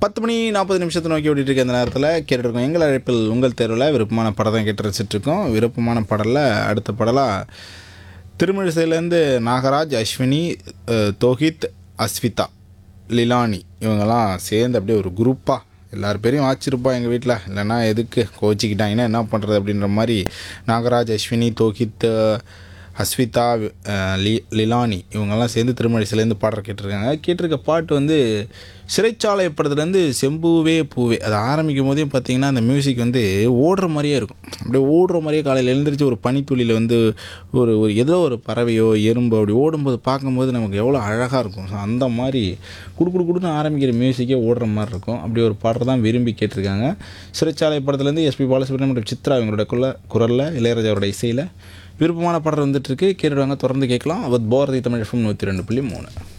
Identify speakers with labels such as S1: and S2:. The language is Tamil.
S1: பத்து மணி நாற்பது நிமிஷத்தை நோக்கி ஓடிட்டு இருக்க இந்த நேரத்தில் கேட்டுருக்கோம் எங்கள் அழைப்பில் உங்கள் தேர்வில் விருப்பமான படம் தான் கேட்டு ரசிச்சிட்ருக்கோம் விருப்பமான பாடலில் அடுத்த பாடலாக திருமிழிசையிலேருந்து நாகராஜ் அஸ்வினி அஹ், தோஹித் அஸ்விதா லிலானி இவங்கெல்லாம் சேர்ந்து அப்படியே ஒரு குரூப்பாக எல்லார் பேரையும் ஆச்சிருப்பா எங்கள் வீட்டில் இல்லைன்னா எதுக்கு கோச்சிக்கிட்டாங்கன்னா என்ன பண்ணுறது அப்படின்ற மாதிரி நாகராஜ் அஸ்வினி தோஹித் அஹ், அஸ்விதா அஹ், லி லிலானி இவங்கெல்லாம் சேர்ந்து திருமழிசையிலேருந்து பாடுற கேட்டிருக்காங்க கேட்டிருக்க பாட்டு வந்து சிறைச்சாலை படத்துலேருந்து செம்பூவே பூவே அது ஆரம்பிக்கும் போதே பார்த்தீங்கன்னா அந்த மியூசிக் வந்து ஓடுற மாதிரியே இருக்கும் அப்படியே ஓடுற மாதிரியே காலையில் எழுந்திரிச்சு ஒரு பனித்துளியில் வந்து ஒரு ஒரு ஏதோ ஒரு பறவையோ எறும்போ அப்படி ஓடும்போது பார்க்கும்போது நமக்கு எவ்வளோ அழகாக இருக்கும் ஸோ அந்த மாதிரி குடு குடு குடுன்னு ஆரம்பிக்கிற மியூசிக்கே ஓடுற மாதிரி இருக்கும் அப்படி ஒரு பாடல் தான் விரும்பி கேட்டிருக்காங்க சிறைச்சாலை படத்துலேருந்து எஸ்பி பாலசுப்ரமணியம் மற்றும் சித்ரா இவங்களோட குரல குரலில் இளையராஜாவோட இசையில் விருப்பமான பாடல் வந்துட்டுருக்கு கேட்டுடுவாங்க தொடர்ந்து கேட்கலாம் அவர் போரதி தமிழ் எஃப்எம் நூற்றி ரெண்டு புள்ளி மூணு